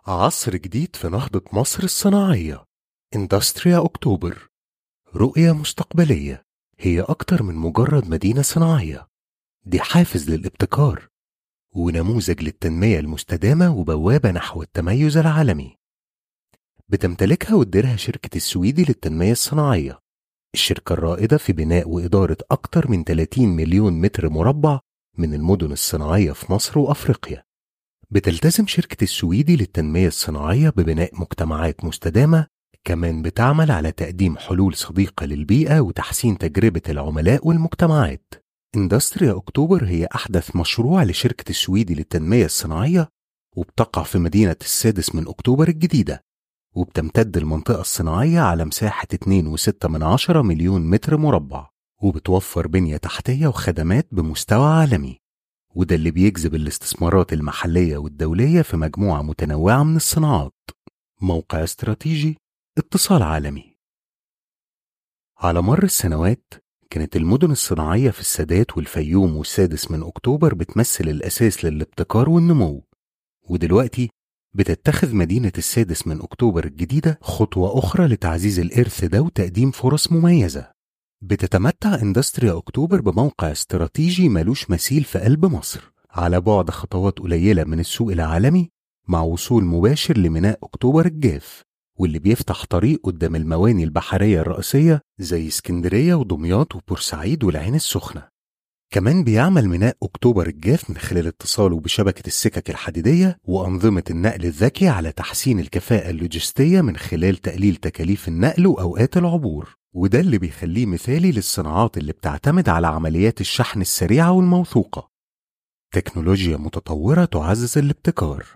عصر جديد في نهضة مصر الصناعية إندستريا أكتوبر رؤية مستقبلية هي أكتر من مجرد مدينة صناعية دي حافز للابتكار ونموذج للتنمية المستدامة وبوابة نحو التميز العالمي بتمتلكها وتديرها شركة السويدي للتنمية الصناعية الشركة الرائدة في بناء وإدارة أكتر من 30 مليون متر مربع من المدن الصناعية في مصر وأفريقيا بتلتزم شركة السويدي للتنمية الصناعية ببناء مجتمعات مستدامة كمان بتعمل على تقديم حلول صديقة للبيئة وتحسين تجربة العملاء والمجتمعات اندستريا أكتوبر هي أحدث مشروع لشركة السويدي للتنمية الصناعية وبتقع في مدينة السادس من أكتوبر الجديدة وبتمتد المنطقة الصناعية على مساحة 2.6 من عشرة مليون متر مربع وبتوفر بنية تحتية وخدمات بمستوى عالمي وده اللي بيجذب الاستثمارات المحلية والدولية في مجموعة متنوعة من الصناعات موقع استراتيجي اتصال عالمي على مر السنوات كانت المدن الصناعية في السادات والفيوم والسادس من أكتوبر بتمثل الأساس للابتكار والنمو ودلوقتي بتتخذ مدينة السادس من أكتوبر الجديدة خطوة أخرى لتعزيز الإرث ده وتقديم فرص مميزة بتتمتع اندستريا أكتوبر بموقع استراتيجي ملوش مثيل في قلب مصر على بعد خطوات قليلة من السوق العالمي مع وصول مباشر لميناء أكتوبر الجاف واللي بيفتح طريق قدام المواني البحرية الرئيسية زي اسكندرية ودمياط وبورسعيد والعين السخنة كمان بيعمل ميناء أكتوبر الجاف من خلال اتصاله بشبكة السكك الحديدية وأنظمة النقل الذكي على تحسين الكفاءة اللوجستية من خلال تقليل تكاليف النقل وأوقات العبور وده اللي بيخليه مثالي للصناعات اللي بتعتمد على عمليات الشحن السريعة والموثوقة تكنولوجيا متطورة تعزز الابتكار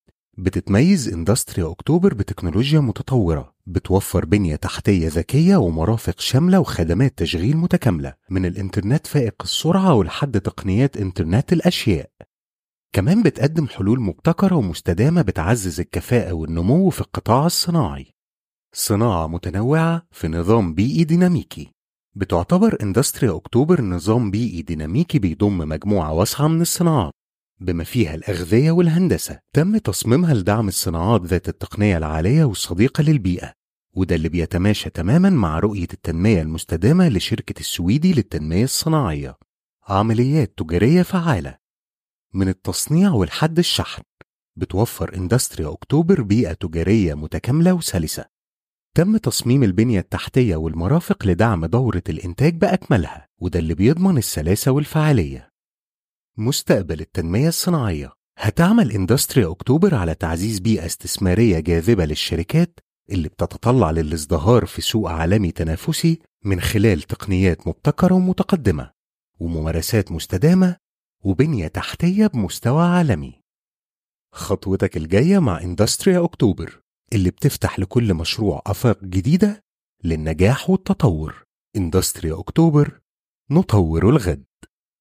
بتتميز اندستريا أكتوبر بتكنولوجيا متطورة بتوفر بنية تحتية ذكية ومرافق شاملة وخدمات تشغيل متكاملة من الإنترنت فائق السرعة ولحد تقنيات إنترنت الأشياء كمان بتقدم حلول مبتكرة ومستدامة بتعزز الكفاءة والنمو في القطاع الصناعي صناعة متنوعة في نظام بيئي ديناميكي بتعتبر اندستريا أكتوبر نظام بيئي ديناميكي بيضم مجموعة واسعة من الصناعات بما فيها الأغذية والهندسة تم تصميمها لدعم الصناعات ذات التقنية العالية والصديقة للبيئة وده اللي بيتماشى تماما مع رؤية التنمية المستدامة لشركة السويدي للتنمية الصناعية عمليات تجارية فعالة من التصنيع والحد الشحن بتوفر اندستريا أكتوبر بيئة تجارية متكاملة وسلسة تم تصميم البنية التحتية والمرافق لدعم دورة الإنتاج بأكملها وده اللي بيضمن السلاسة والفعالية مستقبل التنمية الصناعية هتعمل اندستريا أكتوبر على تعزيز بيئة استثمارية جاذبة للشركات اللي بتتطلع للازدهار في سوق عالمي تنافسي من خلال تقنيات مبتكرة ومتقدمة وممارسات مستدامة وبنية تحتية بمستوى عالمي خطوتك الجاية مع اندستريا أكتوبر اللي بتفتح لكل مشروع آفاق جديدة للنجاح والتطور اندستريا أكتوبر نطور الغد